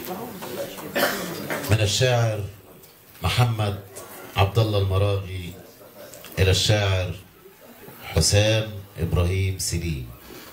من الشاعر محمد عبد الله المراغي إلى الشاعر حسام إبراهيم سليم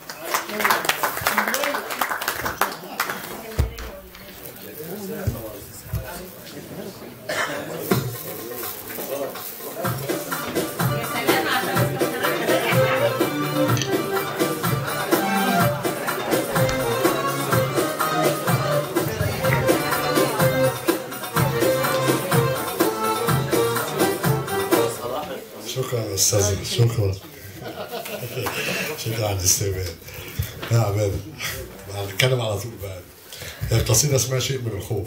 شكرا استاذ شكرا شكرا على الاستقبال يا عماد هنتكلم على طول بقى هي القصيده اسمها شيء من الخوف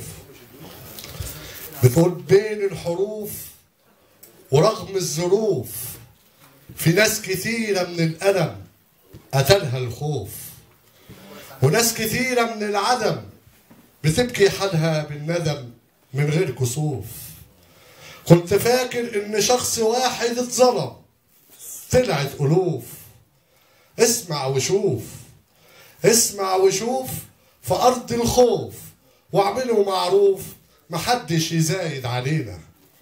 بتقول بين الحروف ورغم الظروف في ناس كثيرة من الألم قتلها الخوف وناس كثيرة من العدم بتبكي حالها بالندم من غير كسوف كنت فاكر ان شخص واحد اتظلم طلعت الوف اسمع وشوف اسمع وشوف في ارض الخوف واعملوا معروف محدش يزايد علينا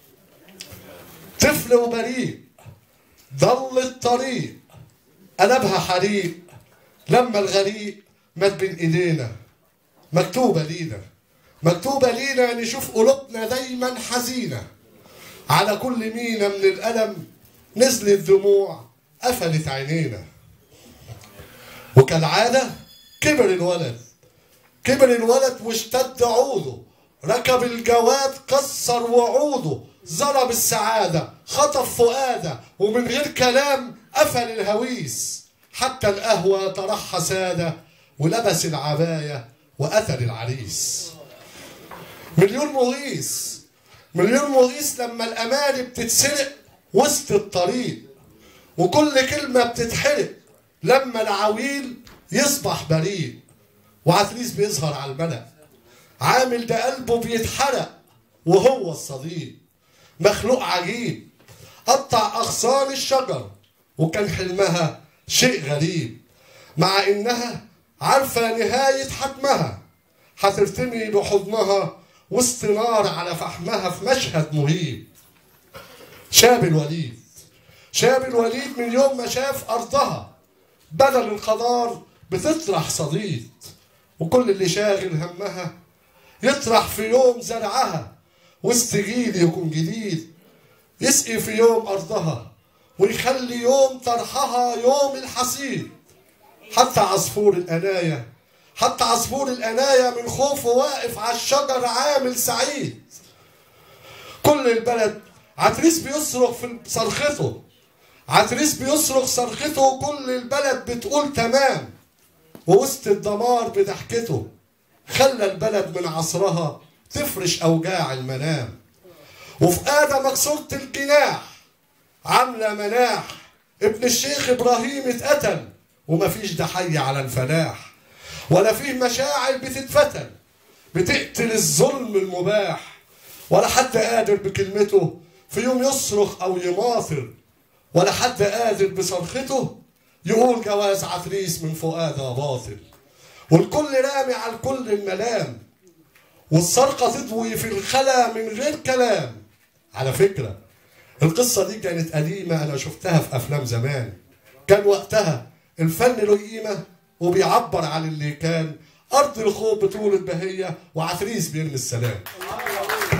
طفل وبريء ضل الطريق قلبها حريق لما الغريق مات بين ايدينا مكتوبه لينا مكتوبه لينا نشوف قلوبنا دايما حزينه على كل مينا من الألم نزلت دموع قفلت عينينا وكالعادة كبر الولد كبر الولد واشتد عوده ركب الجواد كسر وعوده ضرب السعادة خطف فؤادة ومن غير كلام قفل الهويس حتى القهوة طرحها سادة ولبس العباية وقتل العريس مليون مغيث مليون مغيث لما الاماني بتتسرق وسط الطريق وكل كلمه بتتحرق لما العويل يصبح بريء وعتريس بيظهر على الملأ عامل ده قلبه بيتحرق وهو الصديق مخلوق عجيب قطع اغصان الشجر وكان حلمها شيء غريب مع انها عارفه نهايه حتمها هترتمي بحضنها وسط نار على فحمها في مشهد مهيب شاب الوليد شاب الوليد من يوم ما شاف أرضها بدل القدار بتطرح صديد وكل اللي شاغل همها يطرح في يوم زرعها وسط جيل يكون جديد يسقي في يوم أرضها ويخلي يوم طرحها يوم الحصيد حتى عصفور الأناية حتى عصفور الأناية من خوفه واقف على الشجر عامل سعيد كل البلد عتريس بيصرخ في صرخته عتريس بيصرخ صرخته كل البلد بتقول تمام ووسط الدمار بضحكته خلى البلد من عصرها تفرش أوجاع المنام وفي آدم مكسورة الجناح عاملة مناح ابن الشيخ إبراهيم اتقتل ومفيش ضحية على الفلاح ولا فيه مشاعر بتتفتن بتقتل الظلم المباح ولا حد قادر بكلمته في يوم يصرخ او يماثل ولا حد قادر بصرخته يقول جواز عفريس من فؤادها باطل والكل رامي على الكل الملام والسرقة تضوي في الخلا من غير كلام على فكرة القصة دي كانت قديمة أنا شفتها في أفلام زمان كان وقتها الفن له قيمة وبيعبر عن اللي كان أرض الخوف بطول البهية وعفريس بيرمي السلام